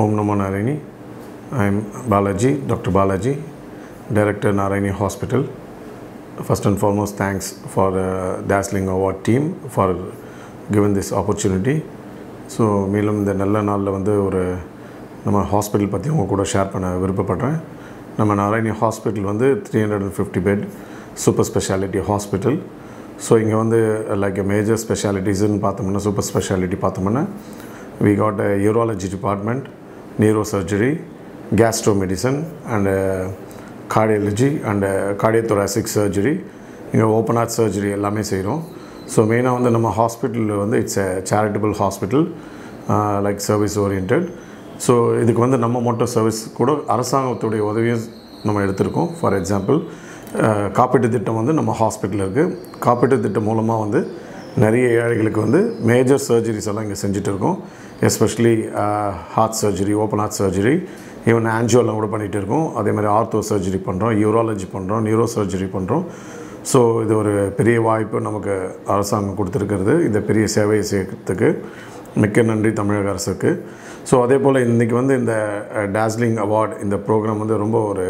Om Namo Narayani. I am Balaji, Dr. Balaji, Director Narayani Hospital. First and foremost, thanks for the Dazzling Award team for given this opportunity. So மேலும் இந்த நல்ல நாளில் வந்து ஒரு நம்ம hospital பற்றி உங்கள் கூட ஷேர் பண்ண விருப்பப்படுறேன் நம்ம நாராயணி ஹாஸ்பிட்டல் வந்து three hundred and fifty bed super speciality hospital so இங்கே வந்து லைக் மேஜர் ஸ்பெஷாலிட்டிஸ்ன்னு பார்த்தோம்னா சூப்பர் ஸ்பெஷாலிட்டி பார்த்தோம்னா we got a urology department neuro surgery gastro medicine and cardiology and cardiothoracic surgery இங்கே ஓப்பன் ஹார்ட் சர்ஜரி எல்லாமே செய்கிறோம் so மெயினாக வந்து நம்ம ஹாஸ்பிட்டலில் வந்து it's a charitable hospital like service orient so இதுக்கு வந்து நம்ம மட்டும் சர்வீஸ் கூட அரசாங்கத்துடைய உதவியும் நம்ம எடுத்திருக்கோம் ஃபார் எக்ஸாம்பிள் காப்பீட்டு திட்டம் வந்து நம்ம ஹாஸ்பிட்டலில் இருக்குது காப்பீட்டு திட்டம் மூலமாக வந்து நிறைய ஏழைகளுக்கு வந்து மேஜர் சர்ஜரிஸ் எல்லாம் இங்கே செஞ்சுட்டு இருக்கோம் especially heart surgery open heart surgery even ஆன்ஜியோலாம் கூட பண்ணிகிட்டு இருக்கோம் அதே மாதிரி ஆர்த்தோ சர்ஜரி பண்ணுறோம் யூராலஜி பண்ணுறோம் நியூரோ சர்ஜரி பண்ணுறோம் ஸோ இது ஒரு பெரிய வாய்ப்பு நமக்கு அரசாங்கம் கொடுத்துருக்கிறது இந்த பெரிய சேவையை செய்யறதுக்கு மிக்க நன்றி தமிழக அரசுக்கு ஸோ அதே போல் இன்றைக்கி வந்து இந்த டாஸ்லிங் அவார்ட் இந்த ப்ரோக்ராம் வந்து ரொம்ப ஒரு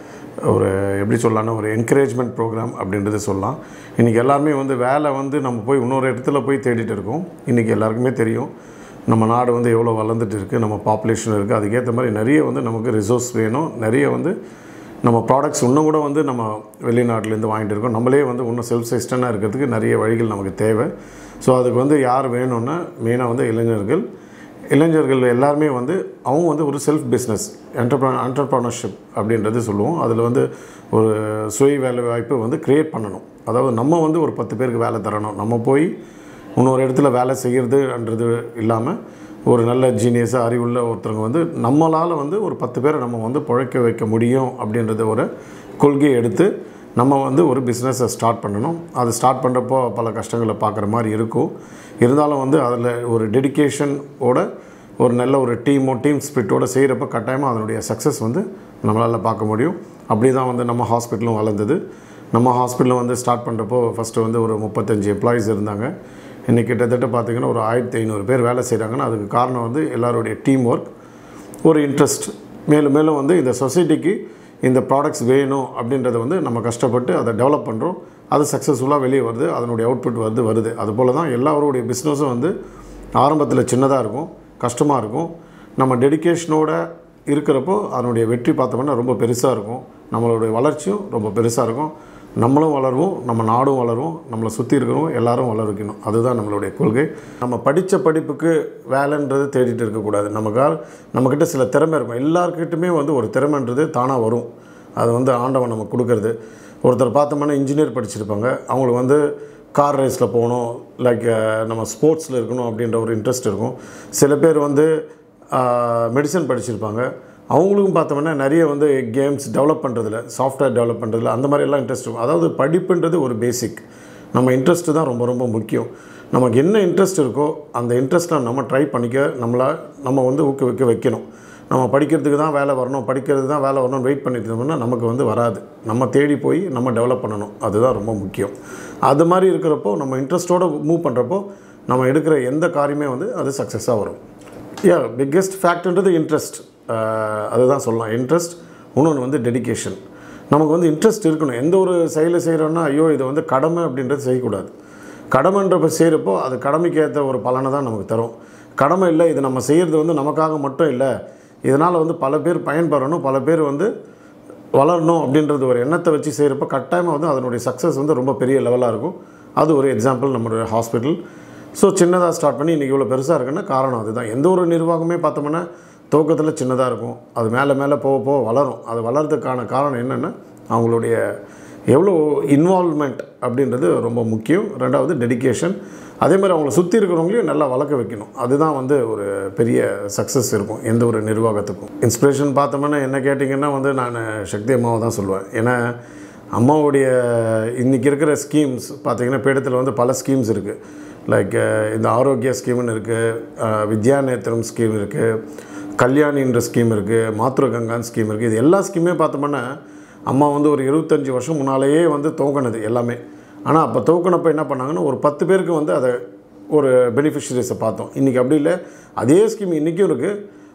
ஒரு எப்படி சொல்லலாம்னா ஒரு என்கரேஜ்மெண்ட் ப்ரோக்ராம் அப்படின்றது சொல்லலாம் இன்றைக்கி எல்லாருமே வந்து வேலை வந்து நம்ம போய் இன்னொரு இடத்துல போய் தேடிட்டு இருக்கோம் இன்றைக்கி எல்லாருக்குமே தெரியும் நம்ம நாடு வந்து எவ்வளோ வளர்ந்துட்டு இருக்குது நம்ம பாப்புலேஷன் இருக்குது அதுக்கேற்ற மாதிரி நிறைய வந்து நமக்கு ரிசோர்ஸ் வேணும் நிறைய வந்து நம்ம ப்ராடக்ட்ஸ் இன்னும் கூட வந்து நம்ம வெளிநாட்டிலேருந்து வாங்கிட்டு இருக்கோம் நம்மளே வந்து இன்னும் செல்ஃப் சஸ்டனாக இருக்கிறதுக்கு நிறைய வழிகள் நமக்கு தேவை ஸோ அதுக்கு வந்து யார் வேணும்னா மெயினாக வந்து இளைஞர்கள் இளைஞர்கள் எல்லாருமே வந்து அவங்க வந்து ஒரு செல்ஃப் பிஸ்னஸ் என்டர்ப்ர என்டர்ப்ரனர்ஷிப் அப்படின்றது சொல்லுவோம் அதில் வந்து ஒரு சுய வேலை வாய்ப்பு வந்து க்ரியேட் பண்ணணும் அதாவது நம்ம வந்து ஒரு பத்து பேருக்கு வேலை தரணும் நம்ம போய் இன்னொரு இடத்துல வேலை செய்கிறதுன்றது இல்லாமல் ஒரு நல்ல ஜீனியஸாக அறிவுள்ள ஒருத்தவங்க வந்து நம்மளால் வந்து ஒரு பத்து பேரை நம்ம வந்து பிழைக்க வைக்க முடியும் அப்படின்றத ஒரு கொள்கையை எடுத்து நம்ம வந்து ஒரு பிஸ்னஸை ஸ்டார்ட் பண்ணணும் அது ஸ்டார்ட் பண்ணுறப்போ பல கஷ்டங்களை பார்க்குற மாதிரி இருக்கும் இருந்தாலும் வந்து அதில் ஒரு டெடிக்கேஷனோட ஒரு நல்ல ஒரு டீமோ டீம் ஸ்பிரிட்டோட செய்கிறப்ப கட்டாயமாக அதனுடைய சக்ஸஸ் வந்து நம்மளால் பார்க்க முடியும் அப்படி தான் வந்து நம்ம ஹாஸ்பிட்டலும் வளர்ந்தது நம்ம ஹாஸ்பிட்டலில் வந்து ஸ்டார்ட் பண்ணுறப்போ ஃபஸ்ட்டு வந்து ஒரு முப்பத்தஞ்சு எம்ப்ளாயீஸ் இருந்தாங்க இன்றைக்கி கிட்டத்தட்ட பார்த்திங்கன்னா ஒரு ஆயிரத்தி ஐநூறு பேர் வேலை செய்கிறாங்கன்னா அதுக்கு காரணம் வந்து எல்லாருடைய டீம் ஒர்க் ஒரு இன்ட்ரெஸ்ட் மேலும் மேலும் வந்து இந்த சொசைட்டிக்கு இந்த ப்ராடக்ட்ஸ் வேணும் அப்படின்றத வந்து நம்ம கஷ்டப்பட்டு அதை டெவலப் பண்ணுறோம் அது சக்ஸஸ்ஃபுல்லாக வெளியே வருது அதனுடைய அவுட்புட் வந்து வருது அதுபோல் தான் எல்லாருடைய பிஸ்னஸும் வந்து ஆரம்பத்தில் சின்னதாக இருக்கும் கஷ்டமாக இருக்கும் நம்ம டெடிக்கேஷனோட இருக்கிறப்போ அதனுடைய வெற்றி பார்த்தோம்னா ரொம்ப பெருசாக இருக்கும் நம்மளுடைய வளர்ச்சியும் ரொம்ப பெருசாக இருக்கும் நம்மளும் வளருவோம் நம்ம நாடும் வளரும் நம்மளை சுற்றி இருக்கிறவங்க எல்லாரும் வளர வைக்கணும் அதுதான் நம்மளுடைய கொள்கை நம்ம படித்த படிப்புக்கு வேலைன்றது தேடிட்டு இருக்கக்கூடாது நமக்கால் நம்மக்கிட்ட சில திறமை இருக்கும் எல்லாருக்கிட்டுமே வந்து ஒரு திறமைன்றது தானாக வரும் அது வந்து ஆண்டவன் நமக்கு கொடுக்கறது ஒருத்தர் பார்த்தோம்னா இன்ஜினியர் படிச்சிருப்பாங்க அவங்களுக்கு வந்து கார் ரேஸில் போகணும் லைக் நம்ம ஸ்போர்ட்ஸில் இருக்கணும் அப்படின்ற ஒரு இன்ட்ரெஸ்ட் இருக்கும் சில பேர் வந்து மெடிசன் படிச்சிருப்பாங்க அவங்களுக்கும் பார்த்தோம்னா நிறைய வந்து கேம்ஸ் டெவலப் பண்ணுறதுல சாஃப்ட்வேர் டெவலப் பண்ணுறதுல அந்த மாதிரிலாம் இன்ட்ரெஸ்ட் இருக்கும் அதாவது படிப்புன்றது ஒரு பேசிக் நம்ம இன்ட்ரெஸ்ட்டு தான் ரொம்ப ரொம்ப முக்கியம் நமக்கு என்ன இன்ட்ரெஸ்ட் இருக்கோ அந்த இன்ட்ரெஸ்ட்டை நம்ம ட்ரை பண்ணிக்க நம்மளை நம்ம வந்து ஊக்குவிக்க வைக்கணும் நம்ம படிக்கிறதுக்கு தான் வேலை வரணும் படிக்கிறது தான் வேலை வரணும் வெயிட் பண்ணிட்டு இருந்தோம்னா நமக்கு வந்து வராது நம்ம தேடி போய் நம்ம டெவலப் பண்ணணும் அதுதான் ரொம்ப முக்கியம் அது மாதிரி இருக்கிறப்போ நம்ம இன்ட்ரெஸ்ட்டோடு மூவ் பண்ணுறப்போ நம்ம எடுக்கிற எந்த காரியமே வந்து அது சக்ஸஸாக வரும் யா பிக்கெஸ்ட் ஃபேக்ட்ன்றது இன்ட்ரெஸ்ட் அதுதான் சொல்லலாம் இன்ட்ரெஸ்ட் இன்னொன்று வந்து டெடிக்கேஷன் நமக்கு வந்து இன்ட்ரெஸ்ட் இருக்கணும் எந்த ஒரு செயலை செய்கிறோன்னா ஐயோ இது வந்து கடமை அப்படின்றது செய்யக்கூடாது கடமைன்றப்ப செய்கிறப்போ அது கடமைக்கு ஏற்ற ஒரு பலனை தான் நமக்கு தரும் கடமை இல்லை இது நம்ம செய்கிறது வந்து நமக்காக மட்டும் இல்லை இதனால் வந்து பல பேர் பயன்பெறணும் பல பேர் வந்து வளரணும் அப்படின்றது ஒரு எண்ணத்தை வச்சு செய்கிறப்ப கட்டாயமாக வந்து அதனுடைய சக்ஸஸ் வந்து ரொம்ப பெரிய லெவலாக இருக்கும் அது ஒரு எக்ஸாம்பிள் நம்மளுடைய ஹாஸ்பிட்டல் ஸோ சின்னதாக ஸ்டார்ட் பண்ணி இன்றைக்கி இவ்வளோ பெருசாக இருக்குன்னா காரணம் அதுதான் எந்த ஒரு நிர்வாகமே பார்த்தோம்னா துவக்கத்தில் சின்னதாக இருக்கும் அது மேலே மேலே போக போக வளரும் அது வளர்றதுக்கான காரணம் என்னென்னா அவங்களுடைய எவ்வளோ இன்வால்மெண்ட் அப்படின்றது ரொம்ப முக்கியம் ரெண்டாவது டெடிக்கேஷன் அதே மாதிரி அவங்கள சுற்றி இருக்கிறவங்களையும் நல்லா வளர்க்க வைக்கணும் அதுதான் வந்து ஒரு பெரிய சக்ஸஸ் இருக்கும் எந்த ஒரு நிர்வாகத்துக்கும் இன்ஸ்பிரேஷன் பார்த்தோம்னா என்ன கேட்டிங்கன்னா வந்து நான் சக்தி அம்மாவை தான் சொல்லுவேன் ஏன்னா அம்மாவுடைய இன்றைக்கி இருக்கிற ஸ்கீம்ஸ் பார்த்திங்கன்னா பீடத்தில் வந்து பல ஸ்கீம்ஸ் இருக்குது லைக் இந்த ஆரோக்கிய ஸ்கீம்னு இருக்குது வித்யா நேத்திரம் ஸ்கீம் இருக்குது கல்யாணின்ற ஸ்கீம் இருக்குது மாத்ருகங்கான் ஸ்கீம் இருக்குது இது எல்லா ஸ்கீமே பார்த்தோம்னா அம்மா வந்து ஒரு இருபத்தஞ்சி வருஷம் முன்னாலேயே வந்து துவக்கினது எல்லாமே ஆனால் அப்போ துவக்கினப்போ என்ன பண்ணாங்கன்னா ஒரு பத்து பேருக்கு வந்து அதை ஒரு பெனிஃபிஷரிஸை பார்த்தோம் இன்றைக்கி அப்படி இல்லை அதே ஸ்கீம் இன்றைக்கும் இருக்குது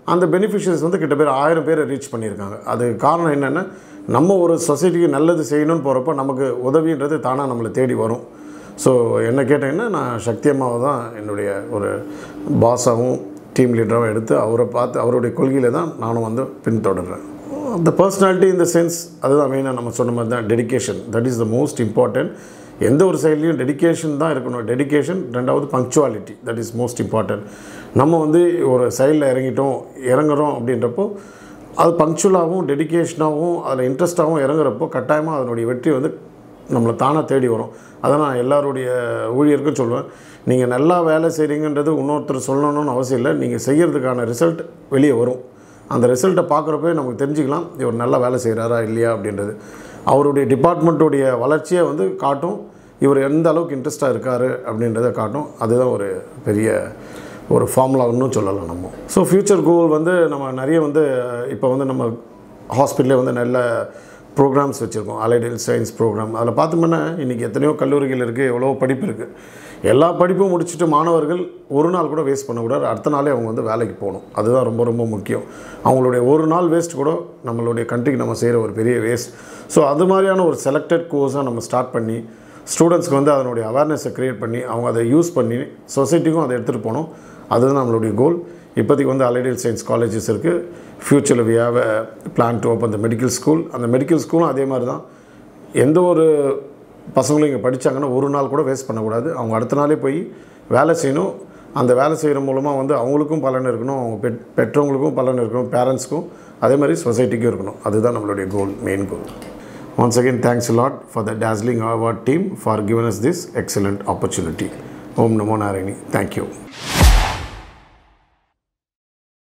அந்த பெனிஃபிஷியரிஸ் வந்து கிட்ட பேர் ஆயிரம் பேரை ரீச் பண்ணியிருக்காங்க அது காரணம் என்னென்னா நம்ம ஒரு சொசைட்டிக்கு நல்லது செய்யணும்னு போகிறப்போ நமக்கு உதவின்றது தானாக நம்மளை தேடி வரும் ஸோ என்ன கேட்டிங்கன்னா நான் சக்தி அம்மாவை தான் என்னுடைய ஒரு பாஸாகவும் டீம் லீடராகவும் எடுத்து அவரை பார்த்து அவருடைய கொள்கையில் தான் நானும் வந்து பின்தொடர்றேன் த பர்சனாலிட்டி இந்த சென்ஸ் அதுதான் மெயினாக நம்ம சொன்ன மாதிரி தான் dedication that is the most important எந்த ஒரு சைட்லேயும் டெடிகேஷன் தான் இருக்கணும் டெடிகேஷன் ரெண்டாவது punctuality that is most important நம்ம வந்து ஒரு சைடில் இறங்கிட்டோம் இறங்குறோம் அப்படின்றப்போ அது பங்க்சுவலாகவும் டெடிகேஷனாகவும் அதில் இன்ட்ரெஸ்ட்டாகவும் இறங்குறப்போ கட்டாயமாக அதனுடைய வெற்றி வந்து நம்மளை தானாக தேடி வரும் அதை நான் எல்லாருடைய ஊழியருக்கும் சொல்லுவேன் நீங்கள் நல்லா வேலை செய்கிறீங்கன்றது இன்னொருத்தர் சொல்லணும்னு அவசியம் இல்லை நீங்கள் செய்கிறதுக்கான ரிசல்ட் வெளியே வரும் அந்த ரிசல்ட்டை பார்க்குறப்பே நமக்கு தெரிஞ்சுக்கலாம் இவர் நல்லா வேலை செய்கிறாரா இல்லையா அப்படின்றது அவருடைய டிபார்ட்மெண்ட்டுடைய வளர்ச்சியை வந்து காட்டும் இவர் எந்த அளவுக்கு இன்ட்ரெஸ்ட்டாக இருக்கார் அப்படின்றத காட்டும் அதுதான் ஒரு பெரிய ஒரு ஃபார்முலான்னு சொல்லலாம் நம்ம ஸோ ஃப்யூச்சர் கோல் வந்து நம்ம நிறைய வந்து இப்போ வந்து நம்ம ஹாஸ்பிட்டலே வந்து நல்ல ப்ரோக்ராம்ஸ் வச்சுருக்கோம் அலைடல் சயின்ஸ் ப்ரோக்ராம் அதில் பார்த்தோம்னா இன்றைக்கி எத்தனையோ கல்லூரிகள் இருக்குது எவ்வளோ படிப்பு இருக்குது எல்லா படிப்பும் முடிச்சுட்டு மாணவர்கள் ஒரு நாள் கூட வேஸ்ட் பண்ணக்கூடாது அடுத்த நாளே அவங்க வந்து வேலைக்கு போகணும் அதுதான் ரொம்ப ரொம்ப முக்கியம் அவங்களுடைய ஒரு நாள் வேஸ்ட் கூட நம்மளுடைய கண்ட்ரிக்கு நம்ம செய்கிற ஒரு பெரிய வேஸ்ட் ஸோ அது மாதிரியான ஒரு செலக்டட் கோர்ஸாக நம்ம ஸ்டார்ட் பண்ணி ஸ்டூடெண்ட்ஸ்க்கு வந்து அதனுடைய அவேர்னஸை க்ரியேட் பண்ணி அவங்க அதை யூஸ் பண்ணி சொசைட்டிக்கும் அதை எடுத்துகிட்டு போகணும் அதுதான் நம்மளுடைய கோல் இப்போதைக்கு வந்து அலைடியல் சயின்ஸ் காலேஜஸ் இருக்குது ஃப்யூச்சரில் we have plan to open the medical school அந்த மெடிக்கல் ஸ்கூலும் அதே மாதிரி தான் எந்த ஒரு பசங்களும் இங்கே படித்தாங்கன்னா ஒரு நாள் கூட வேஸ்ட் பண்ணக்கூடாது அவங்க அடுத்த நாளே போய் வேலை செய்யணும் அந்த வேலை செய்கிற மூலமாக வந்து அவங்களுக்கும் பலன் இருக்கணும் அவங்க பெட் பெற்றவங்களுக்கும் பலன் இருக்கணும் பேரண்ட்ஸ்க்கும் அதே மாதிரி சொசைட்டிக்கும் இருக்கணும் அதுதான் நம்மளுடைய goal main goal once again thanks lot for the dazzling award team for given us this excellent opportunity ஓம் நமோ நாராயணி தேங்க்யூ